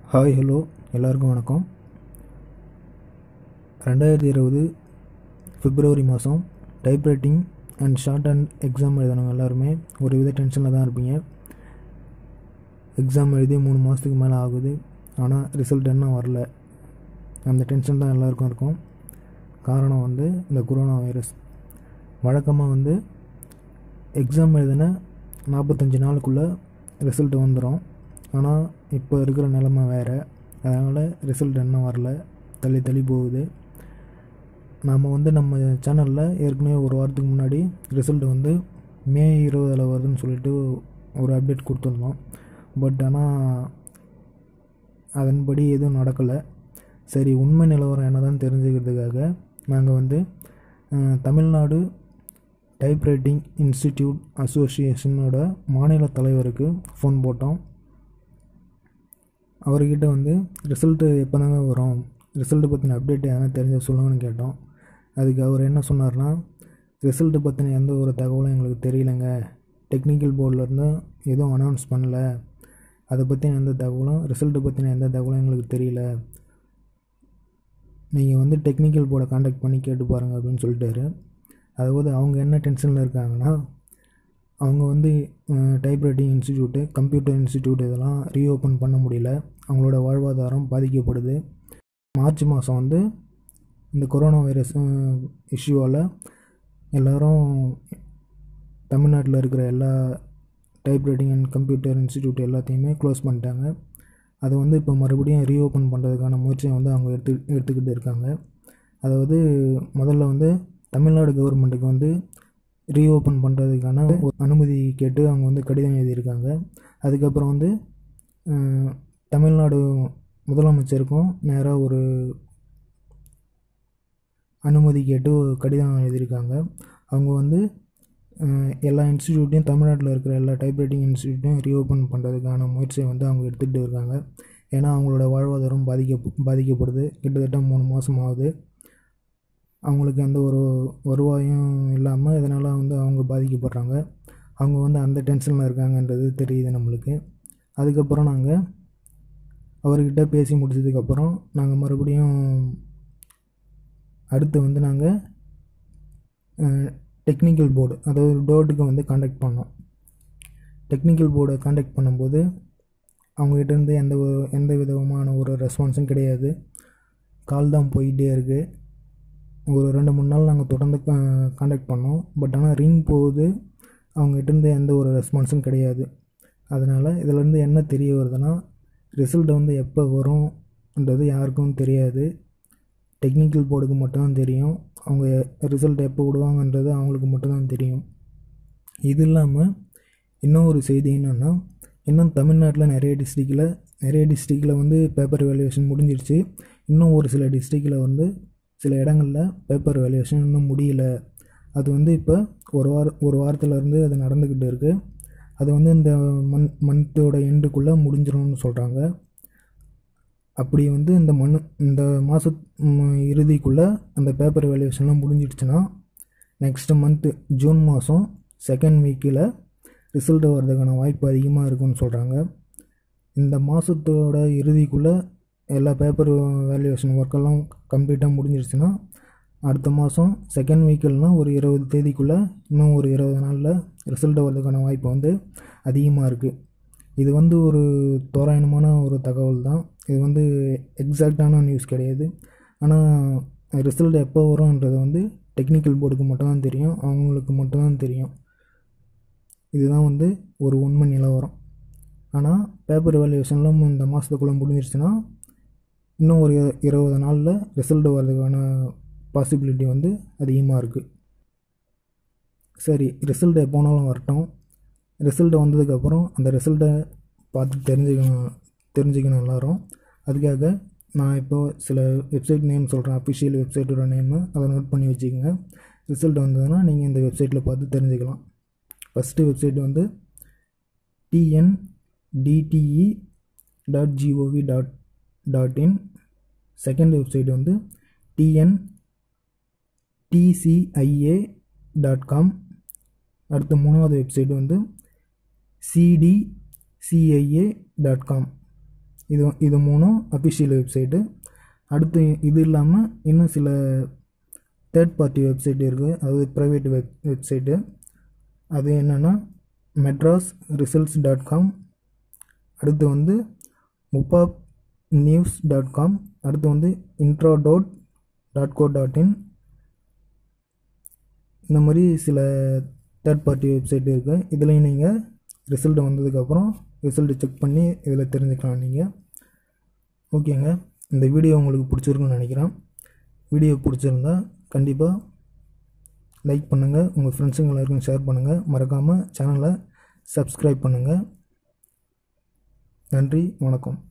hi hello எல்லாருக்கும் வணக்கம் ரெண்டாயிரத்தி இருபது பிப்ரவரி மாதம் typewriting and short and exam எழுதினவங்க எல்லாருமே ஒரு வித டென்ஷனில் தான் இருப்பீங்க எக்ஸாம் எழுதி மூணு மாதத்துக்கு மேலே ஆகுது ஆனால் ரிசல்ட் என்ன வரல அந்த டென்ஷன் தான் எல்லாருக்கும் இருக்கும் காரணம் வந்து இந்த கொரோனா வைரஸ் வழக்கமாக வந்து எக்ஸாம் எழுதின நாற்பத்தஞ்சு நாளுக்குள்ளே ரிசல்ட் வந்துடும் ஆனால் இப்போ இருக்கிற நிலமை வேறு அதனால் ரிசல்ட் இன்னும் வரல தள்ளி தள்ளி போகுது நாம் வந்து நம்ம சேனலில் ஏற்கனவே ஒரு வாரத்துக்கு முன்னாடி ரிசல்ட் வந்து மே இருபதில் வருதுன்னு சொல்லிட்டு ஒரு அப்டேட் கொடுத்துருந்தோம் பட் ஆனால் அதன்படி எதுவும் நடக்கலை சரி உண்மை நிலவரம் என்னதான் தெரிஞ்சுக்கிறதுக்காக நாங்கள் வந்து அஹ், தமிழ்நாடு டைப்ரைட்டிங் இன்ஸ்டிடியூட் அசோசியேஷனோட மாநில தலைவருக்கு ஃபோன் போட்டோம் அவர்கிட்ட வந்து ரிசல்ட்டு எப்போ தாங்க வரும் ரிசல்ட்டு பற்றின அப்டேட் எதனா தெரிஞ்ச சொல்லுங்கன்னு கேட்டோம் அதுக்கு அவர் என்ன சொன்னார்னா ரிசல்ட்டு பற்றின எந்த ஒரு தகவலும் எங்களுக்கு தெரியலங்க டெக்னிக்கல் போர்டிலேருந்து எதுவும் அனௌன்ஸ் பண்ணல அதை பற்றின எந்த தகவலும் ரிசல்ட்டு பற்றின எந்த தகவலும் எங்களுக்கு தெரியல நீங்கள் வந்து டெக்னிக்கல் போர்டை காண்டாக்ட் பண்ணி கேட்டு பாருங்கள் அப்படின்னு சொல்லிட்டாரு அதாவது அவங்க என்ன டென்ஷனில் இருக்காங்கன்னா அவங்க வந்து டைப்ரைட்டிங் இன்ஸ்டிடியூட்டு கம்ப்யூட்டர் இன்ஸ்டிடியூட் இதெல்லாம் ரீஓப்பன் பண்ண முடியல அவங்களோட வாழ்வாதாரம் பாதிக்கப்படுது மார்ச் மாதம் வந்து இந்த கொரோனா வைரஸ் இஷ்யூவால் எல்லோரும் தமிழ்நாட்டில் இருக்கிற எல்லா டைப்ரைட்டிங் அண்ட் கம்ப்யூட்டர் இன்ஸ்டிடியூட் எல்லாத்தையுமே க்ளோஸ் பண்ணிட்டாங்க அதை வந்து இப்போ மறுபடியும் ரீஓப்பன் பண்ணுறதுக்கான முயற்சியை வந்து அவங்க எடுத்து எடுத்துக்கிட்டு இருக்காங்க அதாவது முதல்ல வந்து தமிழ்நாடு கவர்மெண்ட்டுக்கு வந்து ரீஓப்பன் பண்ணுறதுக்கான ஒரு அனுமதி கேட்டு அவங்க வந்து கடிதம் எழுதியிருக்காங்க அதுக்கப்புறம் வந்து அஹ், தமிழ்நாடு முதலமைச்சருக்கும் நேராக ஒரு அனுமதி கேட்டு ஒரு கடிதம் எழுதியிருக்காங்க அவங்க வந்து அஹ், எல்லா இன்ஸ்டிடியூட்டையும் தமிழ்நாட்டில் இருக்கிற எல்லா டைப்ரைட்டிங் இன்ஸ்டிடியூட்டையும் ரீஓப்பன் பண்ணுறதுக்கான முயற்சியை வந்து அவங்க எடுத்துகிட்டு இருக்காங்க ஏன்னா அவங்களோட வாழ்வாதாரம் பாதிக்க பாதிக்கப்படுது கிட்டத்தட்ட மூணு மாதம் ஆகுது அவங்களுக்கு எந்த ஒரு வருவாயும் இல்லாமல் இதனால் வந்து அவங்க பாதிக்கப்படுறாங்க அவங்க வந்து அந்த டென்ஷனில் இருக்காங்கன்றது தெரியுது நம்மளுக்கு அதுக்கப்புறம் நாங்கள் அவர்கிட்ட பேசி முடிச்சதுக்கப்புறம் நாங்கள் மறுபடியும் அடுத்து வந்து நாங்கள் டெக்னிக்கல் போர்டு அதாவது டோர்டுக்கு வந்து காண்டாக்ட் பண்ணோம் டெக்னிக்கல் போர்டை காண்டாக்ட் பண்ணும்போது அவங்ககிட்டேருந்து எந்த ஒரு எந்த விதமான ஒரு ரெஸ்பான்ஸும் கிடையாது கால் தான் போயிட்டே இருக்குது ஒரு ரெண்டு மூணு நாள் நாங்கள் தொடர்ந்து காண்டாக்ட் பண்ணோம் பட் ஆனால் ரிங் போகுது அவங்ககிட்டேருந்து எந்த ஒரு ரெஸ்பான்ஸும் கிடையாது அதனால் இதிலேருந்து என்ன தெரிய வருதுன்னா ரிசல்ட் வந்து எப்போ வரும்ன்றது யாருக்கும் தெரியாது டெக்னிக்கல் போர்டுக்கு மட்டும்தான் தெரியும் அவங்க ரிசல்ட் எப்போ விடுவாங்கன்றது அவங்களுக்கு மட்டும்தான் தெரியும் இது இல்லாமல் இன்னும் ஒரு செய்தி என்னென்னா இன்னும் தமிழ்நாட்டில் நிறைய டிஸ்ட்ரிக்டில் நிறைய டிஸ்ட்ரிக்டில் வந்து பேப்பர் வேல்யூவேஷன் முடிஞ்சிருச்சு இன்னும் ஒரு சில டிஸ்ட்ரிக்டில் வந்து சில இடங்களில் பேப்பர் வேல்யூவேஷன் இன்னும் முடியல அது வந்து இப்போ ஒரு வார ஒரு வாரத்துலேருந்து அது நடந்துக்கிட்டு இருக்குது அது வந்து இந்த மந்த் மந்த்தோட எண்டுக்குள்ளே முடிஞ்சிரும்னு சொல்கிறாங்க அப்படி வந்து இந்த மண் இந்த மாத இறுதிக்குள்ளே அந்த பேப்பர் வேல்யூவேஷன்லாம் முடிஞ்சிடுச்சுன்னா நெக்ஸ்ட் மந்த்து ஜூன் மாதம் செகண்ட் வீக்கில் ரிசல்ட் வர்றதுக்கான வாய்ப்பு அதிகமாக இருக்குன்னு சொல்கிறாங்க இந்த மாதத்தோட இறுதிக்குள்ளே எல்லா பேப்பர் வேல்யூவேஷன் ஒர்க்கெல்லாம் கம்ப்ளீட்டாக முடிஞ்சிருச்சுன்னா அடுத்த மாதம் செகண்ட் வீக்கில்னால் ஒரு இருபது தேதிக்குள்ளே இன்னும் ஒரு இருபது நாளில் ரிசல்ட் வர்றதுக்கான வாய்ப்பு வந்து அதிகமாக இருக்குது இது வந்து ஒரு தோராயமான ஒரு தகவல் தான் இது வந்து எக்ஸாக்டான நியூஸ் கிடையாது ஆனால் ரிசல்ட் எப்போ வரும்ன்றது வந்து டெக்னிக்கல் போர்டுக்கு மட்டும்தான் தெரியும் அவங்களுக்கு மட்டும்தான் தெரியும் இதுதான் வந்து ஒரு உண்மை நிலவரம் ஆனால் பேப்பர் வேல்யூவேஷன்லாம் இந்த மாதத்துக்குள்ளே முடிஞ்சிருச்சுன்னா இன்னும் ஒரு இரு- இருபது நாளில் ரிசல்ட் வர்றதுக்கான பாசிபிலிட்டி வந்து அதிகமாக இருக்குது சரி ரிசல்ட் எப்போனாலும் வரட்டும் ரிசல்ட் வந்ததுக்கப்புறம் அந்த ரிசல்ட்டை பார்த்து தெரிஞ்சுக்கணும் தெரிஞ்சுக்கணும் எல்லாரும் அதுக்காக நான் இப்போ சில வெப்சைட் நேம் சொல்கிறேன் அஃபிஷியல் வெப்சைட்டோட நேமு அதை நோட் பண்ணி வச்சுக்கோங்க ரிசல்ட் வந்ததுன்னா நீங்கள் இந்த வெப்சைட்டில் பார்த்து தெரிஞ்சுக்கலாம் ஃபஸ்ட்டு வெப்சைட் வந்து TNDTE dot GOV dot dot in second website வந்து டிஎன் டிசிஐஏ டாட் காம் அடுத்த மூணாவது வெப்சைட் வந்து சிடிசிஐஏ டாட் காம் இது இது மூணும் அஃபிஷியல் வெப்சைட்டு அடுத்து இது இல்லாமல் இன்னும் சில தேர்ட் பார்ட்டி வெப்சைட் இருக்குது அதாவது ப்ரைவேட் வெப் வெப்சைட்டு அது என்னென்னா மெட்ராஸ் ரிசல்ட்ஸ் டாட் காம் அடுத்து வந்து முப்பாப் நியூஸ் டாட் காம் அடுத்து வந்து intra dot dot co dot in இந்த மாதிரி சில தேர்ட் பார்ட்டி வெப்சைட் இருக்குது இதுலேயும் நீங்கள் ரிசல்ட் வந்ததுக்கப்புறம் ரிசல்ட்டு செக் பண்ணி இதில் தெரிஞ்சுக்கலாம் நீங்கள் ஓகேங்க இந்த வீடியோ உங்களுக்கு பிடிச்சிருக்குன்னு நினைக்கிறேன் வீடியோ பிடிச்சிருந்தா கண்டிப்பாக லைக் பண்ணுங்கள் உங்கள் ஃப்ரெண்ட்ஸுங்க எல்லாருக்கும் ஷேர் பண்ணுங்கள் மறக்காமல் சேனலை சப்ஸ்கிரைப் பண்ணுங்கள் நன்றி வணக்கம்